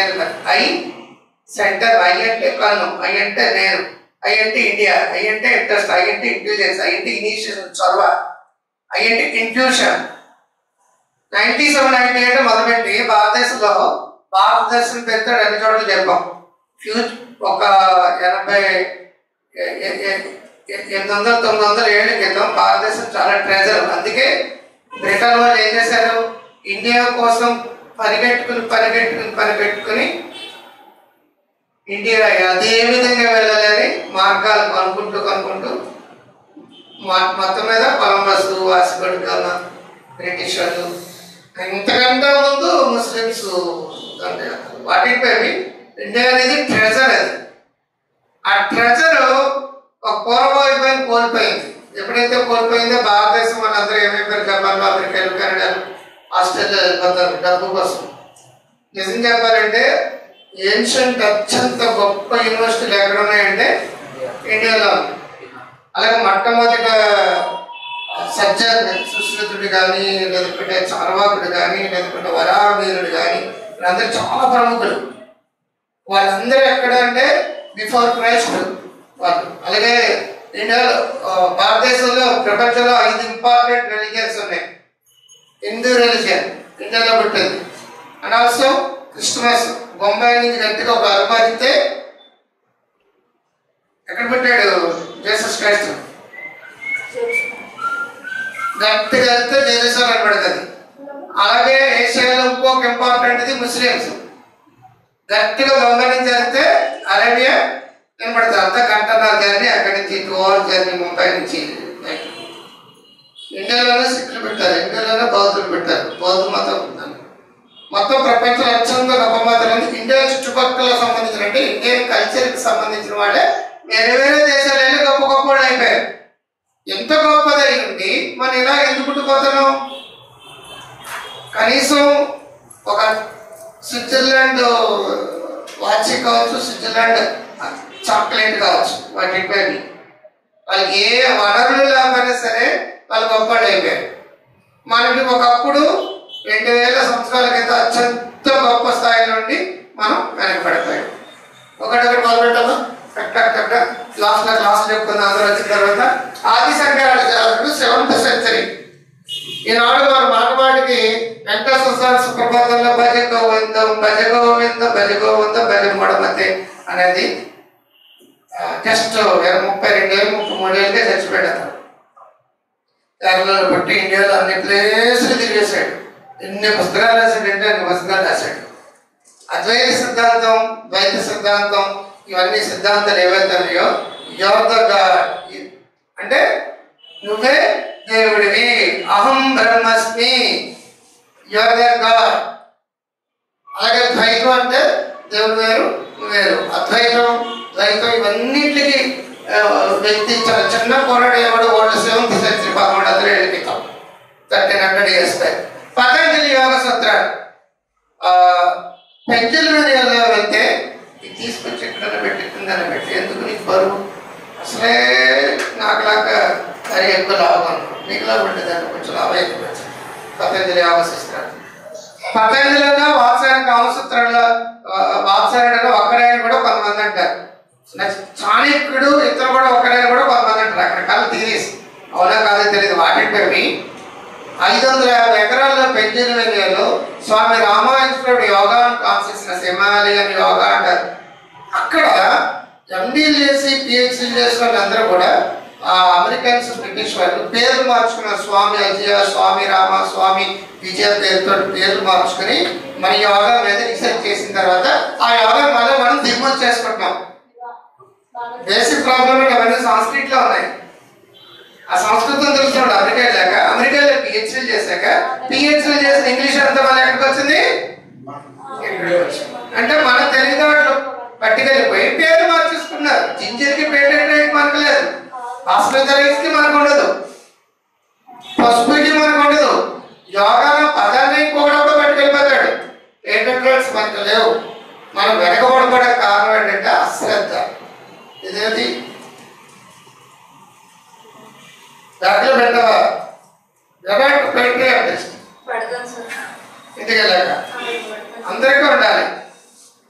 నేను I centre I అంటే కన్ను ఐ అంటే నేను ఐ అంటే ఇండియా ఐ అంటే ఇంట్రెస్ట్ ఐ అంటే ఇంటెలిజెన్స్ ఐ అంటే ఇనిషియేషన్ చొరవ ఐ అంటే infusion ninety seven ninety eight మొదలుపెట్టి భారతదేశంలో భారతదేశం పేరుతో రెండు చోట్ల చెప్పాం ఫ్యూచ్ ఒక ఎనభై ఎ- ఎ- ఎ- ఎ- ఎనిమిది వందల తొమ్మిది వందల ఏళ్ళ క్రితం భారతదేశం చాలా ట్రెజర్ అందుకే బ్రిటన్ వాళ్ళు ఏం చేశారు ఇండియా కోసం పరిగెట్టుకుని పరిగెట్టుకుని పరిగెట్టుకుని ఇండియా అదే విధంగా వెళ్ళాలని మార్గాలు కనుక్కుంటూ కనుక్కుంటూ మొ- మొత్తం మీద కొలంబస్ వాసిగడ్ గానా బ్రిటిష్ వాళ్ళు ఇంతకంటే ముందు ముస్లిమ్స్ వాటికి ఇండియా అనేది ట్రెజర్ అది ఆ ట్రెజర్ ఒక పూర్వవైపోయిన కోల్పోయింది ఎప్పుడైతే కోల్పోయిందో భారతదేశం వాళ్ళందరూ ఏమైపోయారు జపాన్ అమెరికాలు కెనడాలు ఆస్ట్రేలియా వెళ్ళిపోతారు డబ్బు కోసం నిజం చెప్పాలంటే ఏన్షియంట్ అత్యంత గొప్ప యూనివర్సిటీలు ఎక్కడ ఉన్నాయంటే ఇండియాలో ఉన్నాయి. అలాగే మొట్టమొదట సజ్జన్ సుశ్రుతుడు కానీ లేదంటే చార్వాకుడు కానీ లేదంటే వరావీరుడు కానీ వీళ్ళందరూ చాలా ప్రముఖులు వాళ్ళందరూ ఎక్కడ అంటే బిఫోర్ క్రైస్ట్ వాళ్ళు అలాగే ఇండియాలో ఆ, భారతదేశంలో ప్రపంచంలో ఐదు ఇంపార్టెంట్ రిలీజియన్స్ ఉన్నాయి హిందూ రిలీజియన్ ఇండియాలో పుట్టింది అండ్ ఆల్సో క్రిస్టమస్ బొంబాయి నుంచి గట్టిగా ఒక అనుమతితే ఎక్కడ పెట్టాడు జేసస్ క్రైస్ట్ గట్టిగా వెళ్తే జెరూసలం పడుతుంది అలాగే ఏషియాలో ఇంకొక ఇంపార్టెంట్ ఇది ముస్లిమ్స్ గట్టిగా బొంబాయి నుంచి వెళ్తే అరేబియా కనబడుతుంది అంతా కంటనార్ జర్నీ అక్కడి నుంచి టూ అవర్స్ జర్నీ ముంబై నుంచి ఇండియాలోనే సిక్కులు పెట్టారు ఇండియాలోనే బౌద్ధులు పెట్టారు బౌద్ధ మతం ఉందని మొత్తం ప్రపంచంలో అత్యంత గొప్ప మతం ఉంది ఇండియా చుట్టుపక్కల సంబంధించిన అంటే ఇండియన్ కల్చర్కి సంబంధించిన వాళ్ళే వేరే వేరే దేశాలు వెళ్ళి గొప్ప గొప్ప వాళ్ళు అయిపోయారు ఎంత గొప్పదై ఉండి మనం ఇలా ఎందుకు పుట్టుకుపోతున్నాం కనీసం ఒక స్విట్జర్లాండ్ వాచ్ కావచ్చు స్విట్జర్లాండ్ చాక్లెట్ కావచ్చు వాటి పేరు వాళ్ళకి ఏ వనరులు లేకపోయినా సరే వాళ్ళు గొప్పలు అయిపోయారు మనకి ఒకప్పుడు రెండు వేల సంవత్సరాల క్రితం అత్యంత గొప్ప స్థాయి నుండి మనం వెనకబడిపోయాం ఒకటొకటి మొదలుపెట్టాము కరెక్ట్ క్లాస్ లో క్లాస్ చెప్పుకుందాం అందరూ వచ్చిన తర్వాత ఆది శంకరాచార్యుడు సెవెంత్ సెంచరీ ఈనాడు మన మాటమాటికి వెంకటేశ్వర స్వామి సుప్రభాతంలో భజ గోవిందం భజ గోవిందం భజ గోవిందం భజ మూడమతి అనేది జస్ట్ ముప్పై రెండు ఏళ్ళు ముప్పై మూడు ఏళ్ళకే చచ్చిపోయాడు కేరళలో పుట్టి ఇండియాలో అన్ని ప్లేసులు తిరిగేశాడు ఎన్ని పుస్తకాలు రాశాడంటే అన్ని పుస్తకాలు రాశాడు అద్వైత సిద్ధాంతం ద్వైత సిద్ధాంతం ఇవన్నీ సిద్ధాంతాలు ఏవైతే ఉన్నాయో యువర్ ద గాడ్ అంటే నువ్వే దేవుడివి అహం బ్రహ్మస్మి యువర్ ద గాడ్ అలాగే ద్వైతం అంటే దేవుడు వేరు నువ్వు వేరు అద్వైతం ద్వైతం ఇవన్నిటికి ఆ, వ్యక్తి చాలా చిన్న పోరాడు ఎవడు వాళ్ళు సెవెంత్ సెంచరీ పదమూడు వందల ఏళ్ళ క్రితం thirteen hundred years back Patanjali యోగ సూత్రాలు పెంచుల మీద ఎలా వెళ్తే ఇది తీసుకొచ్చి ఎక్కడైనా పెట్టి కిందన పెట్టి ఎందుకు నీకు బరువు అసలే నాకులాగా అది ఎక్కువ లాభం నీకులా ఉండేదాన్ని కొంచెం లాభం ఎక్కువ వచ్చింది. పతంజలి యోగ సూత్రాలు పతంజలిలో వాత్సాయన కామసూత్రంలో వాత్సాయన ఒక్కరైన కూడా కొంతమంది అంటారు నెక్స్ట్ చాణక్యుడు ఇతరు కూడా ఒక్కరైన కూడా కొంతమంది అంటారు రకరకాల థీరీస్ అవునా కాదో తెలియదు వాటిపై ఐదు వందల యాభై ఎకరాల్లో పెంచినవేనియాలో స్వామి రామాయణుడు యోగా కాన్షియస్నెస్ హిమాలయన్ యోగా అంటారు అక్కడ ఎండీలు చేసి పిహెచ్డీలు చేసిన వాళ్ళందరూ కూడా ఆ అమెరికన్స్ బ్రిటిష్ వాళ్ళు పేర్లు మార్చుకున్నారు స్వామి అజయ స్వామి రామ స్వామి విజయ పేరుతో పేర్లు మార్చుకుని మన యోగా మీద రీసెర్చ్ చేసిన తర్వాత ఆ యోగా మళ్ళీ మనం దిగుమతి చేసుకుంటున్నాం బేసిక్ ప్రాబ్లం అవన్నీ సంస్కృతిలో ఉన్నాయి ఆ సంస్కృతం తెలుసుకున్నాడు అమెరికా వెళ్ళాక అమెరికాలో పిహెచ్డీ చేశాక పిహెచ్డీ చేసిన ఇంగ్లీష్ అంతా మళ్ళీ ఎక్కడికి వచ్చింది ఇక్కడికి వచ్చింది. అంటే మన తెలివితేటలు పట్టుకెళ్ళిపోయి పేరు మార్చేసుకున్నారు జింజర్కి పేటెంట్ రైట్ మనకు లేదు హాస్పిటలైజ్ కి మనకు ఉండదు పసుపుకి మనకు ఉండదు యోగాలో పదాన్ని ఇంకొకటి కూడా పట్టుకెళ్ళిపోతాడు పేటెంట్ రైట్స్ మనకు లేవు మనం వెనకబడబడే కారణం ఏంటంటే అశ్రద్ధ ఇదేంటి దాంట్లో పెట్టవా ఎవరు పెట్టే పడతాను సార్ ఇంటికి వెళ్ళాక అందరికీ ఉండాలి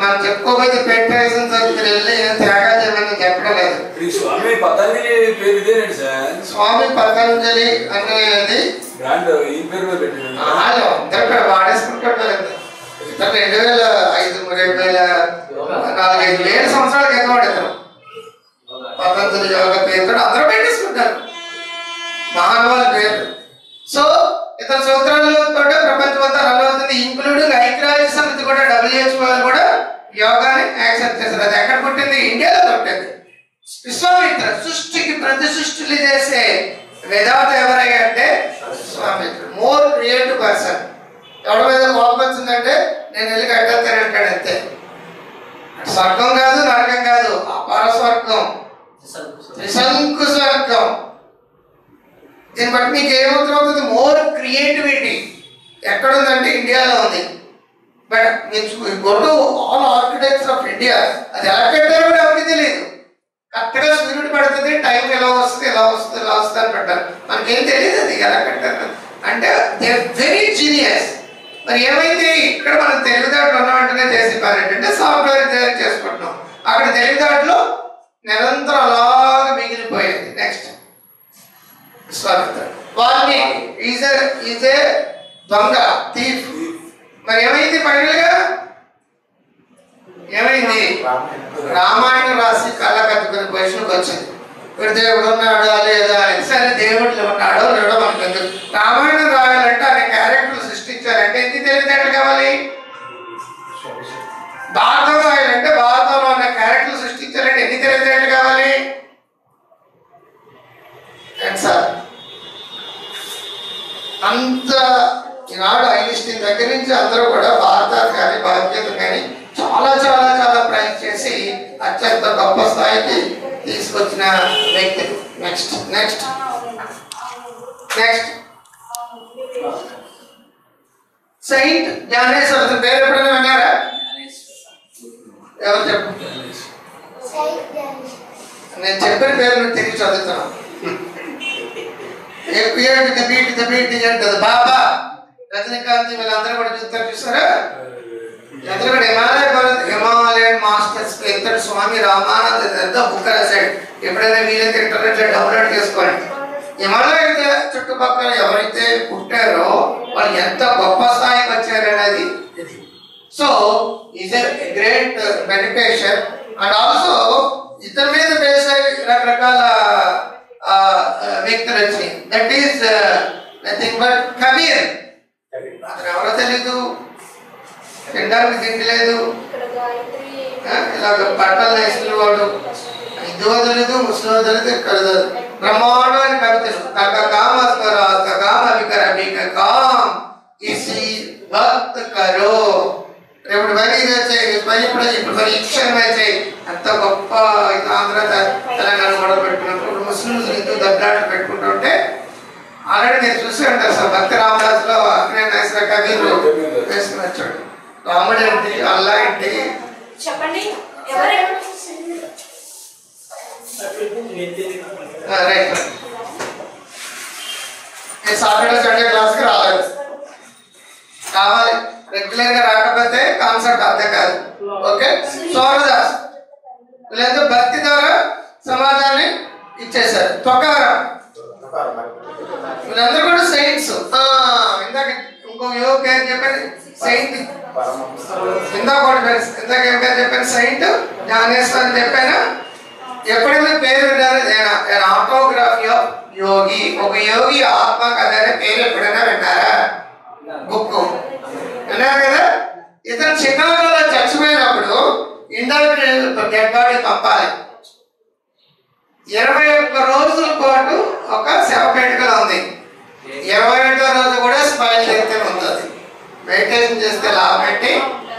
మనం చెప్పుకోకపోతే పెట్టేసిన దగ్గర వెళ్ళి త్యాగాలు చేయమని చెప్పడం లేదు ఈ స్వామి పతంజలి పేరు ఇదేనండి సార్ స్వామి పతంజలి అనేది బ్రాండ్ ఈ పేరు మీద పెట్టింది వాళ్ళు అందరూ ఇక్కడ వాడేసుకుంటారు ఇతను రెండు వేల ఐదు రెండు వేల నాలుగైదు వేల సంవత్సరాల కింద వాడతారు పతంజలి యోగ పేరుతో అందరూ పెట్టేసుకుంటారు మహానుభావుల పేరు సో ఇతర సూత్రాలతో ప్రపంచం అంతా రన్ అవుతుంది ఇంక్లూడింగ్ ఐక్యరాజ్య సమితి కూడా డబ్ల్యూహెచ్ఓ వాళ్ళు కూడా యోగాని యాక్సెప్ట్ చేశారు అది ఎక్కడ పుట్టింది ఇండియాలో పుట్టింది విశ్వామిత్ర సృష్టికి ప్రతి సృష్టిలు చేసే వేదాంత ఎవరయ్యా అంటే విశ్వామిత్ర మోర్ క్రియేటివ్ పర్సన్ ఎవరి మీద కోపం వచ్చిందంటే నేను వెళ్ళి కట్టేస్తాను అంటాడు అంతే స్వర్గం కాదు నరకం కాదు అపార స్వర్గం త్రిశంకు స్వర్గం దీన్ని బట్టి మీకు ఏమవుతుంది మోర్ క్రియేటివిటీ ఎక్కడుందంటే ఇండియాలో ఉంది బట్ మీరు go to all architects of India అది ఎలా పెట్టారో కూడా ఎవరికి తెలియదు కరెక్ట్గా సూర్యుడు పడుతుంది టైం ఎలా వస్తుంది ఎలా వస్తుంది ఎలా వస్తుంది అని పెట్టారు మనకేం తెలియదు అది ఎలా కట్టారు అంటే దే వెరీ జీనియస్ మరి ఏమైంది ఇక్కడ మనం తెలివిదాట్లు ఉన్న వెంటనే చేసే పని ఏంటంటే సాఫ్ట్వేర్ తయారు చేసుకుంటున్నాం అక్కడ తెలివిదాట్లు నిరంతరం అలాగా మిగిలిపోయేది next Vishwamitra Valmiki is is a దొంగ థీఫ్ మరి ఏమైంది ఫైనల్ గా ఏమైంది రామాయణం రాసి కళ్ళ కట్టుకునే పొజిషన్కి వచ్చింది ఇప్పుడు దేవుడు ఉన్నాడా లేదా అని సరే దేవుడు ఉన్నాడో లేడో మనకు ఎందుకు రామాయణం రాయాలంటే ఆయన క్యారెక్టర్లు సృష్టించాలంటే ఎన్ని తెలివితేటలు కావాలి భారతం రాయాలంటే భారతంలో ఉన్న క్యారెక్టర్లు సృష్టించాలంటే ఎన్ని తెలివితేటలు కావాలి ఏంటి సార్ అంత ఈనాడు ఐన్స్టీన్ దగ్గర నుంచి అందరూ కూడా భారతాన్ని కానీ బాధ్యత కానీ చాలా చాలా చాలా ప్రయత్నం చేసి అత్యంత గొప్ప స్థాయికి తీసుకొచ్చిన వ్యక్తి next next next saint Jnaneshwar అతని పేరు ఎప్పుడైనా విన్నారా ఎవరు చెప్పు నేను చెప్పిన పేరు నువ్వు తిరిగి చదువుతాను ఎక్కువ బీట్ ద బీట్ అంటది బాబా రజనీకాంత్ వీళ్ళందరూ కూడా చూస్తారు చూసారా అందరూ కూడా హిమాలయ పర్వత హిమాలయన్ మాస్టర్స్ ఎంతటి స్వామి రామానంద ఎంతో బుక్ రాశాడు ఎప్పుడైనా వీలైతే ఇంటర్నెట్ లో డౌన్లోడ్ చేసుకోండి హిమాలయ చుట్టుపక్కల ఎవరైతే పుట్టారో వాళ్ళు ఎంత గొప్ప స్థాయికి వచ్చారనేది ఇది so is a great meditation and also ఇతని మీద బేస్ అయ్యి రకరకాల ఆ, ఆ, వ్యక్తులు వచ్చినాయి that is nothing but Kabir అతను ఎవరో తెలీదు తినడానికి తిండి లేదు ఆ, ఇలాగ బట్టలు వేసిన వాడు హిందూ వదలదు ముస్లిం వదలదు ఇక్కడ వదలదు. బ్రహ్మాండమైన కవితలు కక కామ స్వర కామ వికర బిక కామ్ ఇసి భక్త్ కరో రేపు పని ఇది వచ్చాయి రేపు పని ఇప్పుడు ఇప్పుడు పని ఇక్షణ వచ్చాయి అంత గొప్ప ఇది ఆంధ్ర తె- తెలంగాణ గొడవ పెట్టుకున్నప్పుడు ముస్లింస్ హిందూ దెబ్బలాట పెట్టుకుంటుంటే ఆల్రెడీ నేను చూసి ఉంటాను సార్ భక్తి రామదాస్ లో అగ్నే నాయసర కబీర్ వేసుకుని వచ్చాడు రాముడు ఏంటి అల్లా ఏంటి చెప్పండి ఎవరు రైట్ నేను సాటర్డే సండే క్లాస్కి రాలేదు కావాలి రెగ్యులర్ గా రాకపోతే కాన్సెప్ట్ అర్థం కాదు ఓకే సోమదాస్ వీళ్ళంతా భక్తి ద్వారా సమాజాన్ని ఇచ్చేశారు తొకారం వీళ్ళందరూ కూడా సెయింట్స్ ఇందాక ఇంకో యోగ పేరు చెప్పండి సెయింట్ ఇందాక ఒకటి పేరు ఇందాక ఏం పేరు చెప్పాను సెయింట్ జ్ఞానేశ్వర్ అని చెప్పాను ఎప్పుడైనా పేరు విన్నారా నేను ఆటోగ్రఫీ ఆఫ్ యోగి ఒక యోగి ఆత్మ కథ అనే పేరు ఎప్పుడైనా విన్నారా బుక్ విన్నారు కదా ఇతను చికాగోలో చచ్చిపోయినప్పుడు ఇండియాకి డెడ్ బాడీ పంపాలి ఇరవై ఒక్క రోజుల పాటు ఒక శవపేటికలో ఉంది ఇరవై ఒకటో రోజు కూడా స్మైల్ చేస్తే ఉంటుంది మెడిటేషన్ చేస్తే లాభం ఏంటి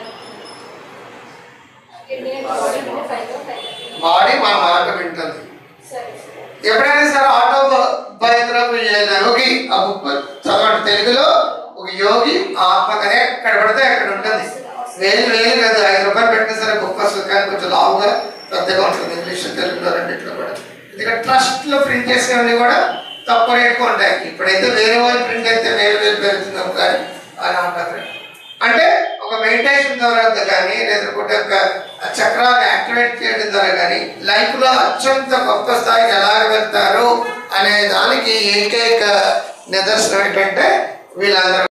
బాడీ మన మాట వింటుంది ఎప్పుడైనా సరే ఆటో బయోగ్రఫీ యోగి ఆ బుక్ చదవండి తెలుగులో ఒక యోగి ఆత్మకథ ఎక్కడ పడితే అక్కడ ఉంటుంది వేలు వేలు కాదు ఐదు రూపాయలు పెట్టినా సరే బుక్ వస్తుంది కానీ కొంచెం లావుగా పెద్దగా ఉంటుంది ఇంగ్లీష్ తెలుగులో రెండిట్లో కూడా ఎందుకంటే ట్రస్ట్ లో ప్రింట్ చేసినవన్నీ కూడా తక్కువ రేటుగా ఉంటాయి ఇప్పుడైతే వేరే వాళ్ళు ప్రింట్ అయితే వేలు వేలు పెరుగుతుంది కానీ అని అంటారు అంటే ఒక ఒక మెడిటేషన్ ద్వారా కానీ లేకపోతే ఒక చక్రాన్ని యాక్టివేట్ చేయడం ద్వారా కానీ లైఫ్ లో అత్యంత గొప్ప స్థాయికి ఎలాగ వెళ్తారు అనే దానికి ఏకైక నిదర్శనం ఏంటంటే వీళ్ళందరూ